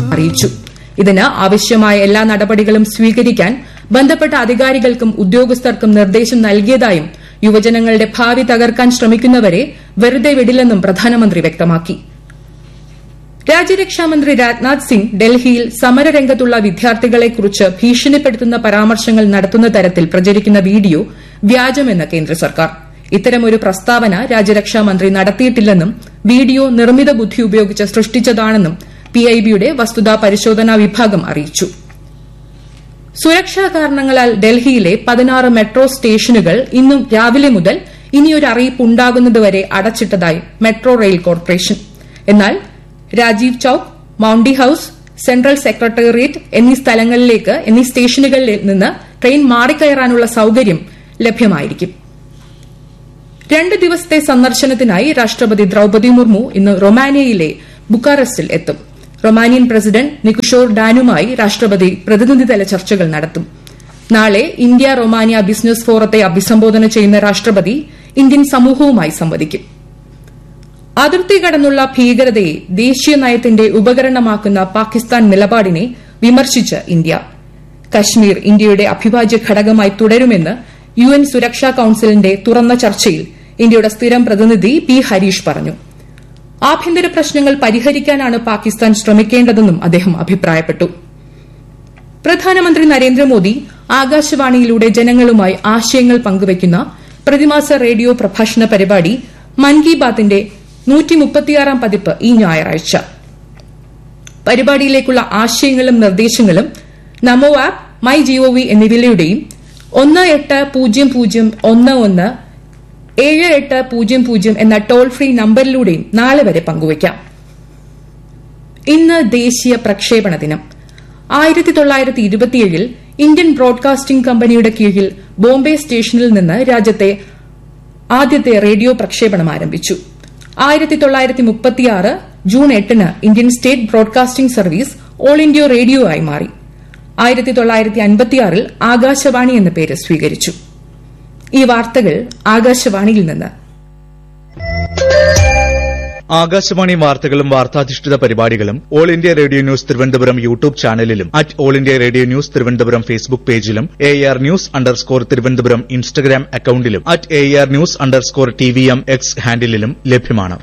അറിയിച്ചു ഇതിന് ആവശ്യമായ എല്ലാ നടപടികളും സ്വീകരിക്കാൻ ബന്ധപ്പെട്ട അധികാരികൾക്കും ഉദ്യോഗസ്ഥർക്കും നിർദ്ദേശം നൽകിയതായും യുവജനങ്ങളുടെ ഭാവി തകർക്കാൻ ശ്രമിക്കുന്നവരെ വെറുതെ വിടില്ലെന്നും പ്രധാനമന്ത്രി വ്യക്തമാക്കി രാജ്യരക്ഷാമന്ത്രി രാജ്നാഥ് സിംഗ് ഡൽഹിയിൽ സമരരംഗത്തുള്ള വിദ്യാർത്ഥികളെക്കുറിച്ച് ഭീഷണിപ്പെടുത്തുന്ന പരാമർശങ്ങൾ നടത്തുന്ന തരത്തിൽ പ്രചരിക്കുന്ന വീഡിയോ വ്യാജമെന്ന് കേന്ദ്ര സർക്കാർ ഇത്തരമൊരു പ്രസ്താവന രാജ്യരക്ഷാമന്ത്രി നടത്തിയിട്ടില്ലെന്നും വീഡിയോ നിർമ്മിത ബുദ്ധി ഉപയോഗിച്ച് സൃഷ്ടിച്ചതാണെന്നും പിഐബിയുടെ വസ്തുതാ പരിശോധനാ വിഭാഗം അറിയിച്ചു സുരക്ഷാ കാരണങ്ങളാൽ ഡൽഹിയിലെ പതിനാറ് മെട്രോ സ്റ്റേഷനുകൾ ഇന്നും രാവിലെ മുതൽ ഇനിയൊരു അറിയിപ്പ് ഉണ്ടാകുന്നതുവരെ അടച്ചിട്ടതായി മെട്രോ റെയിൽ കോർപ്പറേഷൻ എന്നാൽ Rajiv Chowk Mandi house central secretariat എന്നീ സ്ഥലങ്ങളിലേക്ക് എന്നീ സ്റ്റേഷനുകളിൽ നിന്ന് ട്രെയിൻ മാറിക്കയറാനുള്ള സൌകര്യം ലഭ്യമായിരിക്കും രണ്ട് ദിവസത്തെ സന്ദർശനത്തിനായി രാഷ്ട്രപതി ദ്രൌപദി മുർമു ഇന്ന് റൊമാനിയയിലെ ബുക്കാറസ്റ്റിൽ എത്തും റൊമാനിയൻ പ്രസിഡന്റ് നിക്കുഷോർ ഡാനുമായി രാഷ്ട്രപതി പ്രതിനിധിതല ചർച്ചകൾ നടത്തും നാളെ ഇന്ത്യ റൊമാനിയ ബിസിനസ് ഫോറത്തെ അഭിസംബോധന ചെയ്യുന്ന രാഷ്ട്രപതി ഇന്ത്യൻ സമൂഹവുമായി സംവദിക്കും അതിർത്തി കടന്നുള്ള ഭീകരതയെ ദേശീയ നയത്തിന്റെ ഉപകരണമാക്കുന്ന പാകിസ്ഥാൻ നിലപാടിനെ വിമർശിച്ച് ഇന്ത്യ കശ്മീർ ഇന്ത്യയുടെ അഭിവാജ്യ ഘടകമായി തുടരുമെന്ന് യു എൻ സുരക്ഷാ കൌൺസിലിന്റെ തുറന്ന ചർച്ചയിൽ ഇന്ത്യയുടെ സ്ഥിരം പ്രതിനിധി പി ഹരീഷ് പറഞ്ഞു ആഭ്യന്തര പ്രശ്നങ്ങൾ പരിഹരിക്കാനാണ് പാകിസ്ഥാൻ ശ്രമിക്കേണ്ടതെന്നും അദ്ദേഹം അഭിപ്രായപ്പെട്ടു പ്രധാനമന്ത്രി നരേന്ദ്രമോദി ആകാശവാണിയിലൂടെ ജനങ്ങളുമായി ആശയങ്ങൾ പങ്കുവയ്ക്കുന്ന പ്രതിമാസ റേഡിയോ പ്രഭാഷണ പരിപാടി മൻ കി ബാത്തിന്റെ നൂറ്റിമുപ്പത്തിയാറാം പതിപ്പ് ഈ ഞായറാഴ്ച പരിപാടിയിലേക്കുള്ള ആശയങ്ങളും നിർദ്ദേശങ്ങളും നമോ ആപ്പ് മൈ ജിഒവി എന്നിവയിലൂടെയും ഒന്ന് എട്ട് പൂജ്യം പൂജ്യം ഒന്ന് ഒന്ന് ഏഴ് എട്ട് പൂജ്യം പൂജ്യം എന്ന ടോൾ ഫ്രീ നമ്പറിലൂടെയും നാളെ വരെ പങ്കുവയ്ക്കാം ഇന്ന് ദേശീയ പ്രക്ഷേപണ ദിനം ആയിരത്തി തൊള്ളായിരത്തി ഇരുപത്തിയേഴിൽ ഇന്ത്യൻ ബ്രോഡ്കാസ്റ്റിംഗ് കമ്പനിയുടെ കീഴിൽ ബോംബെ സ്റ്റേഷനിൽ നിന്ന് രാജ്യത്തെ ആദ്യത്തെ റേഡിയോ പ്രക്ഷേപണം ആരംഭിച്ചു ആയിരത്തി തൊള്ളായിരത്തി മുപ്പത്തിയാറ് ജൂൺ എട്ടിന് Indian state broadcasting service all India radio ആയി മാറി ആയിരത്തി തൊള്ളായിരത്തി അൻപത്തിയാറിൽ ആകാശവാണി എന്ന പേര് സ്വീകരിച്ചു ഈ വാർത്തകൾ ആകാശവാണിയിൽ നിന്ന് ആകാശവാണി വാർത്തകളും വാർത്താധിഷ്ഠിത പരിപാടികളും all India radio news Thiruvananthapuram YouTube ചാനലിലും at all India radio news Thiruvananthapuram Facebook പേജിലും A R news underscore Thiruvananthapuram Instagram അക്കൌണ്ടിലും at A R news underscore T V M X ഹാൻഡിലും ലഭ്യമാണ്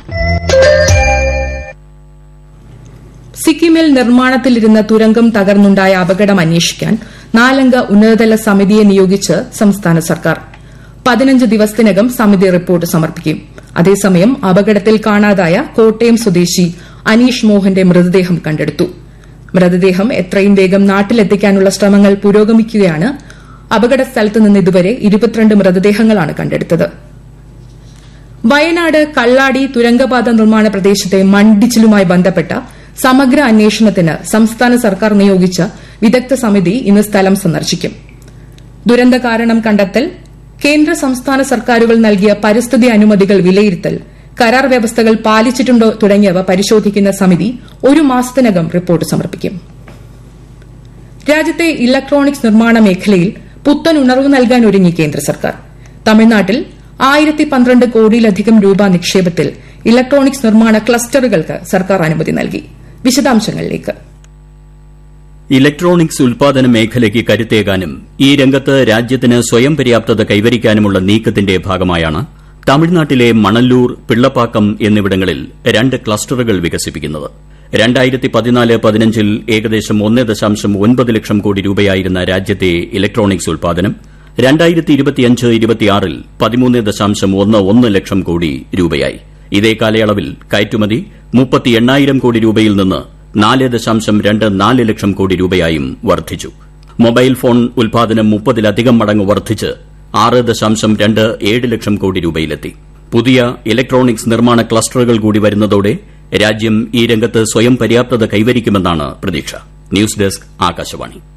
സിക്കിമിൽ നിർമ്മാണത്തിലിരുന്ന തുരങ്കം തകർന്നുണ്ടായ അപകടം അന്വേഷിക്കാൻ നാലംഗ ഉന്നതതല സമിതിയെ നിയോഗിച്ച് സംസ്ഥാന സർക്കാർ പതിനഞ്ച് ദിവസത്തിനകം സമിതി റിപ്പോർട്ട് സമർപ്പിക്കും അതേസമയം അപകടത്തിൽ കാണാതായ കോട്ടയം സ്വദേശി അനീഷ് മോഹന്റെ മൃതദേഹം കണ്ടെടുത്തു മൃതദേഹം എത്രയും വേഗം നാട്ടിലെത്തിക്കാനുള്ള ശ്രമങ്ങൾ പുരോഗമിക്കുകയാണ് അപകട സ്ഥലത്ത് നിന്ന് ഇതുവരെ ഇരുപത്തിരണ്ട് മൃതദേഹങ്ങളാണ് കണ്ടെടുത്തത് വയനാട് കള്ളാടി തുരങ്കപാത നിർമ്മാണ പ്രദേശത്തെ മണ്ഡിച്ചിലുമായി ബന്ധപ്പെട്ട സമഗ്ര അന്വേഷണത്തിന് സംസ്ഥാന സർക്കാർ നിയോഗിച്ച വിദഗ്ധ സമിതി ഇന്ന് സ്ഥലം സന്ദർശിക്കും ദുരന്ത കാരണം കണ്ടെത്തൽ കേന്ദ്ര സംസ്ഥാന സർക്കാരുകൾ നൽകിയ പരിസ്ഥിതി അനുമതികൾ വിലയിരുത്തൽ കരാർ വ്യവസ്ഥകൾ പാലിച്ചിട്ടുണ്ടോ തുടങ്ങിയവ പരിശോധിക്കുന്ന സമിതി ഒരു മാസത്തിനകം റിപ്പോർട്ട് സമർപ്പിക്കും രാജ്യത്തെ ഇലക്ട്രോണിക്സ് നിർമ്മാണ മേഖലയിൽ പുത്തൻ ഉണർവ് നൽകാൻ ഒരുങ്ങി കേന്ദ്ര സർക്കാർ തമിഴ്നാട്ടിൽ ആയിരത്തി പന്ത്രണ്ട് കോടിയിലധികം രൂപ നിക്ഷേപത്തിൽ ഇലക്ട്രോണിക്സ് നിർമ്മാണ ക്ലസ്റ്ററുകൾക്ക് സർക്കാർ അനുമതി നൽകി വിശദാംശങ്ങളിലേക്ക് ഇലക്ട്രോണിക്സ് ഉൽപാദന മേഖലയ്ക്ക് കരുത്തേകാനും ഈ രംഗത്ത് രാജ്യത്തിന് സ്വയം പര്യാപ്തത കൈവരിക്കാനുമുള്ള നീക്കത്തിന്റെ ഭാഗമായാണ് തമിഴ്നാട്ടിലെ മണല്ലൂർ പിള്ളപ്പാക്കം എന്നിവിടങ്ങളിൽ രണ്ട് ക്ലസ്റ്ററുകൾ വികസിപ്പിക്കുന്നത് രണ്ടായിരത്തി പതിനാല് പതിനഞ്ചിൽ ഏകദേശം ഒന്ന് ദശാംശം ഒൻപത് ലക്ഷം കോടി രൂപയായിരുന്ന രാജ്യത്തെ ഇലക്ട്രോണിക്സ് ഉൽപാദനം രണ്ടായിരത്തി ഇരുപത്തിയഞ്ച് ഇരുപത്തിയാറിൽ പതിമൂന്ന് ദശാംശം ഒന്ന് ഒന്ന് ലക്ഷം കോടി രൂപയായി ഇതേ കാലയളവിൽ കയറ്റുമതി മുപ്പത്തി എണ്ണായിരം കോടി രൂപയിൽ നിന്ന് നാല് ദശാംശം രണ്ട് നാല് ലക്ഷം കോടി രൂപയായും വർദ്ധിച്ചു മൊബൈൽ ഫോൺ ഉൽപാദനം മുപ്പതിലധികം മടങ്ങ് വർദ്ധിച്ച് ആറ് ദശാംശം രണ്ട് ഏഴ് ലക്ഷം കോടി രൂപയിലെത്തി പുതിയ ഇലക്ട്രോണിക്സ് നിർമ്മാണ ക്ലസ്റ്ററുകൾ കൂടി വരുന്നതോടെ രാജ്യം ഈ രംഗത്ത് സ്വയം പര്യാപ്തത കൈവരിക്കുമെന്നാണ് പ്രതീക്ഷ ന്യൂസ് ഡെസ്ക് ആകാശവാണി